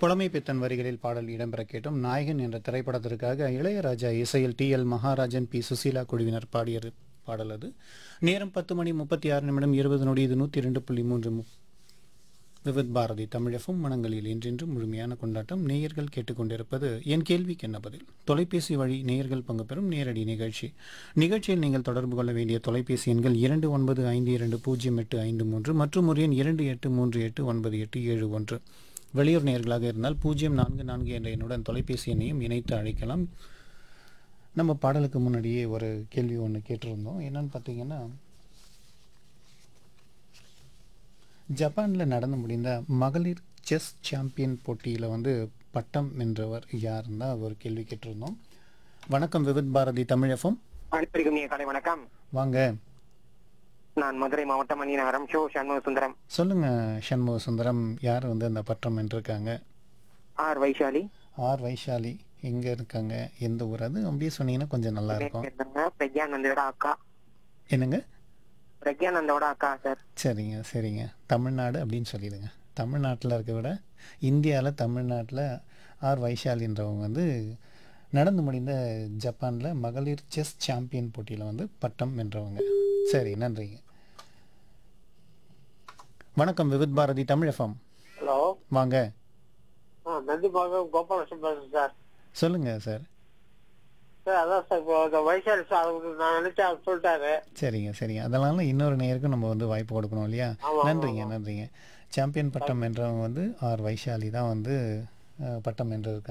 புலமை பித்தன் வரிகளில் பாடல் இடம்பெற கேட்டோம் நாயகன் என்ற திரைப்படத்திற்காக இளையராஜா இசையில் T L Maharajan P Susheela குழுவினர் பாடிய பாடல் அது நேரம் பத்து மணி முப்பத்தி ஆறு நிமிடம் இருபது நொடி இது நூற்றி ரெண்டு புள்ளி மூன்று மு- விவித் பாரதி தமிழகம் மனங்களில் என்றென்றும் முழுமையான கொண்டாட்டம் நேயர்கள் கேட்டுக்கொண்டிருப்பது என் கேள்விக்கு என்ன பதில் தொலைபேசி வழி நேயர்கள் பங்கு பெறும் நேரடி நிகழ்ச்சி நிகழ்ச்சியில் நீங்கள் தொடர்பு கொள்ள வேண்டிய தொலைபேசி எண்கள் இரண்டு ஒன்பது ஐந்து இரண்டு பூஜ்ஜியம் எட்டு ஐந்து மூன்று மற்றும் ஒரு எண் இரண்டு எட்டு மூன்று எட்டு ஒன்பது எட்டு ஏழு ஒன்று வெளியூர் நேயர்களாக இருந்தால் பூஜ்ஜியம் நான்கு நான்கு என்ற எண்ணுடன் தொலைபேசி எண்ணையும் இணைத்து அழைக்கலாம் நம்ம பாடலுக்கு முன்னாடியே ஒரு கேள்வி ஒன்று கேட்டிருந்தோம் என்னன்னு பார்த்தீங்கன்னா ஜப்பானில் நடந்து முடிந்த மகளிர் செஸ் சாம்பியன் போட்டியில் வந்து பட்டம் வென்றவர் யாருன்னு தான் ஒரு கேள்வி கேட்டிருந்தோம் வணக்கம் விவித் பாரதி தமிழகம் அனைவருக்கும் இனிய காலை வணக்கம் வாங்க நான் மதுரை மாவட்டம் மணிநகரம் ஷோ சண்முக சுந்தரம் சொல்லுங்க சண்முக சுந்தரம் யார் வந்து அந்த பட்டம் வென்றிருக்காங்க ஆர் வைஷாலி ஆர் வைஷாலி எங்கே இருக்காங்க எந்த ஊர் அது அப்படியே சொன்னீங்கன்னா கொஞ்சம் நல்லா இருக்கும் இருந்தாங்க பிரக்யானந்தோட அக்கா என்னங்க பிரக்யானந்தோட அக்கா சார் சரிங்க சரிங்க தமிழ்நாடு அப்படின்னு சொல்லிடுங்க தமிழ்நாட்டில் இருக்க விட இந்தியாவில் தமிழ்நாட்டில் ஆர் வைஷாலின்றவங்க வந்து நடந்து முடிந்த ஜப்பானில் மகளிர் செஸ் சாம்பியன் போட்டியில் வந்து பட்டம் வென்றவங்க சரி நன்றிங்க வணக்கம் விவித் பாரதி தமிழகம் ஹலோ வாங்க நந்தி பாகம் கோபாலகிருஷ்ணன் பேசுறேன் சார் சொல்லுங்க சார் சார் அதான் சார் இப்போ இந்த வைஷாலி சார் நான் நினைச்சா அவர் சொல்லிட்டாரு சரிங்க சரிங்க அதனால இன்னொரு நேயருக்கும் நம்ம வந்து வாய்ப்பு கொடுக்கணும் இல்லையா ஆமா, நன்றிங்க நன்றிங்க சாம்பியன் பட்டம் வென்றவங்க வந்து ஆர் வைஷாலி தான் வந்து அஹ், பட்டம் வென்றதுக்கு